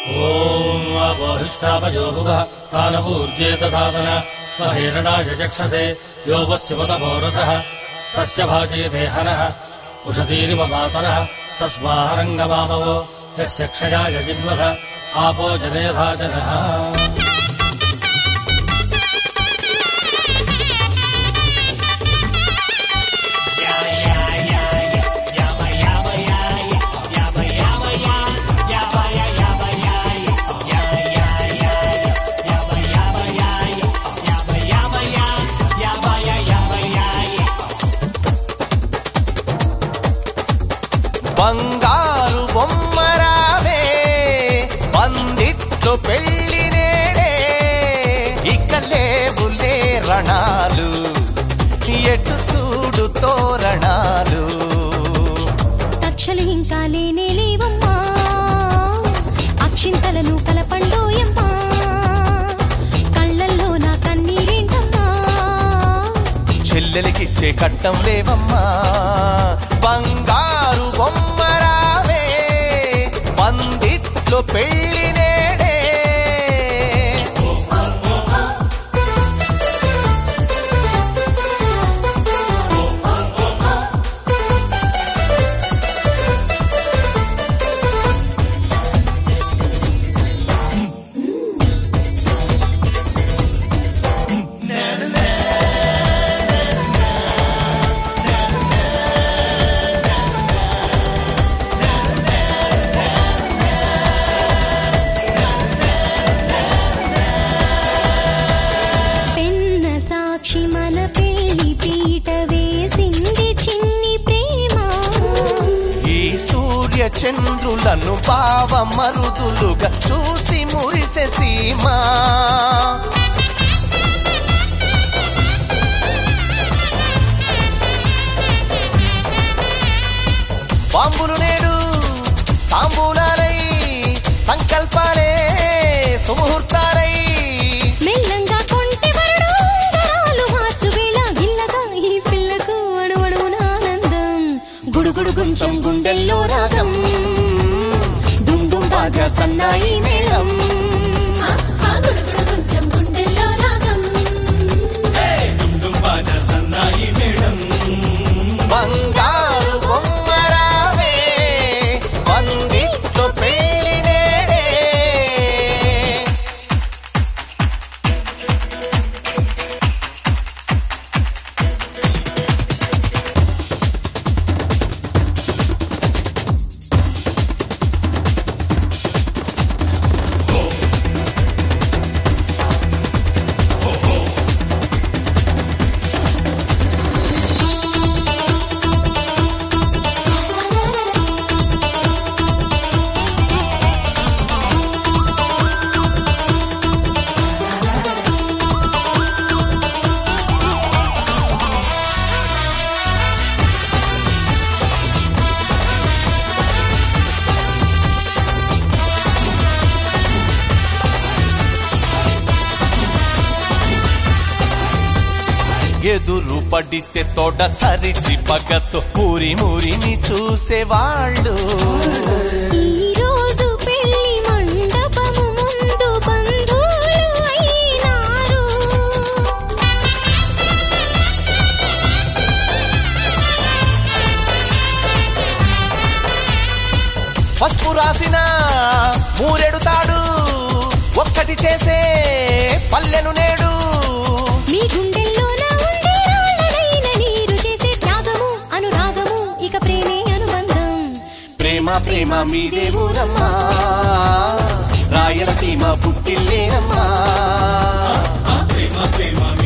ఓం ఆపోహిష్టాపయోగువః తానపూర్జేత సాధన మహేరణాయ చక్షసే యోగస్యమతమోరసः తస్య భాజేతే హనः ఉషతీరివ మాతరः తస్మారంగమామవో యస్య క్షయాయ జిన్వథ ఆపో జనేధా జనः బంగారు బొమ్మరావే బందిట్టు పెళ్లి నేడే ఇక లేవులే రణాలు ఎటు చూడు తోరణాలు కక్షలు ఇంకా లేనే లేవమ్మా అక్షింతలను కలపండోయమ్మా కళ్ళల్లో నా కన్నీరేంటమ్మా చెల్లెలికిచ్చే కట్టం లేవమ్మా బంగారు బొమ్మరావే బందిట్లో పెళ్లి నేడే పెన్న సాక్షి మన పెళ్లి పీట వేసింది చిన్ని ప్రేమ ఈ సూర్య చంద్రులను భావ మరుదులుగా చూసి మురిసె సీమా బాంబులు నేడు తాంబూలాలై సంకల్పాలే సుముహూర్తాలై మెల్లంగా కొంటె వరుడు ఉంగరాలు మార్చు వేళ గిల్లగా ఈ పిల్లకు అణువణువున ఆనందం గుడుగుడు గుంచం గుండెల్లో రాగం డుమ్ డుమ్ బాజా సన్నాయి మేళం బంగారు బొమ్మరావే బందిట్లో పెళ్లి నేడే ఎదురు పడితే తోట చరిచి పగతో పూరి మురిని చూసేవాళ్ళు ఈ రోజు పెళ్లి మండపము ముందు బంధువులు అయినారు పసుపు రాసిన మూరెడుతాడు ఒక్కటి చేసే పల్లెను నేడు మీ గుండెల్లోన ఉంది రాళ్ళనైన నీరు చేసే త్యాగము అనురాగము ఇక ప్రేమే అనుబంధం ప్రేమ ప్రేమ మీదే ఊరమ్మా రాయలసీమ పుట్టిల్లేనమ్మా ప్రేమ ప్రేమ